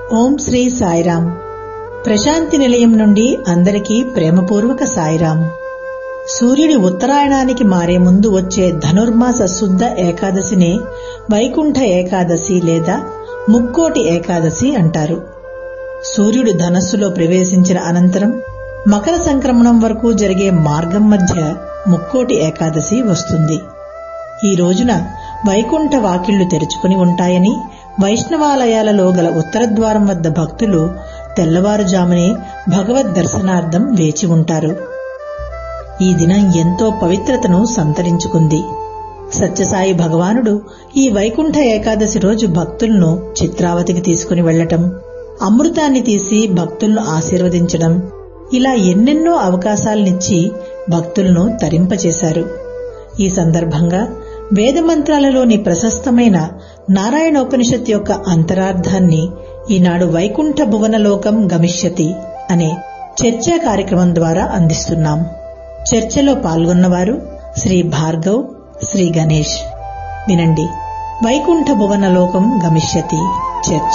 ఓం శ్రీ సాయిరాం ప్రశాంతి నిలయం నుండి అందరికీ ప్రేమపూర్వక సాయిరాం సూర్యుడి ఉత్తరాయణానికి మారే ముందు వచ్చే ధనుర్మాస శుద్ధ ఏకాదశినే వైకుంఠ ఏకాదశి లేదా ముక్కోటి ఏకాదశి అంటారు సూర్యుడు ధనస్సులో ప్రవేశించిన అనంతరం మకర సంక్రమణం వరకు జరిగే మార్గం మధ్య ముక్కోటి ఏకాదశి వస్తుంది ఈ రోజున వైకుంఠ వాకిళ్లు తెరుచుకుని ఉంటాయని వైష్ణవాలయాలలో గల ఉత్తర ద్వారం వద్ద భక్తులు తెల్లవారుజామునే భగవద్ దర్శనార్థం వేచి ఉంటారు ఈ దినం ఎంతో పవిత్రతను సంతరించుకుంది సత్యసాయి భగవానుడు ఈ వైకుంఠ ఏకాదశి రోజు భక్తులను చిత్రావతికి తీసుకుని వెళ్లటం అమృతాన్ని తీసి భక్తులను ఆశీర్వదించడం ఇలా ఎన్నెన్నో అవకాశాలనిచ్చి భక్తులను తరింపచేశారు ఈ సందర్భంగా వేదమంత్రాలలోని ప్రశస్తమైన నారాయణోపనిషత్ యొక్క అంతరార్థాన్ని ఈనాడు వైకుంఠ భువనలోకం గమిష్యతి అనే చర్చా కార్యక్రమం ద్వారా అందిస్తున్నాం చర్చలో పాల్గొన్నవారు శ్రీ భార్గవ్ శ్రీ గణేష్ వినండి వైకుంఠ భువనలోకం గమిష్యతి చర్చ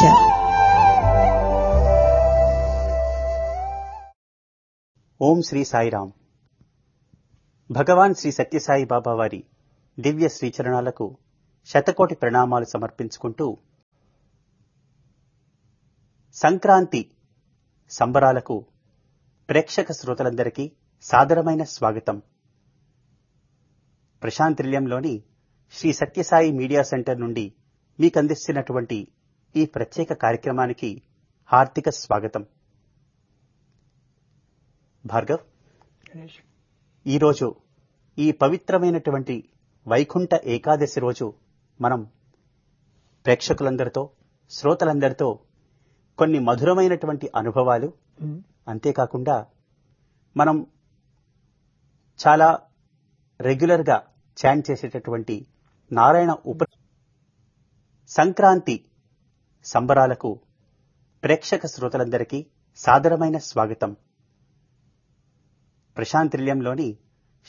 ఓం శ్రీ సాయిరాం భగవాన్ శ్రీ సత్యసాయి బాబా వారి దివ్య శ్రీచరణాలకు శతకోటి ప్రణామాలు సమర్పించుకుంటూ సంక్రాంతి సంబరాలకు ప్రేక్షక శ్రోతలందరికీ సాదరమైన స్వాగతం ప్రశాంతిల్యంలోని శ్రీ సత్యసాయి మీడియా సెంటర్ నుండి మీకు అందిస్తున్నటువంటి ఈ ప్రత్యేక కార్యక్రమానికి హార్దిక స్వాగతం భార్గవ్ ఈరోజు ఈ పవిత్రమైనటువంటి వైకుంఠ ఏకాదశి రోజు మనం ప్రేక్షకులందరితో శ్రోతలందరితో కొన్ని మధురమైనటువంటి అనుభవాలు అంతేకాకుండా మనం చాలా రెగ్యులర్గా చాంట్ చేసేటటువంటి నారాయణ ఉప సంక్రాంతి సంబరాలకు ప్రేక్షక శ్రోతలందరికీ సాదరమైన స్వాగతం ప్రశాంతిల్యంలోని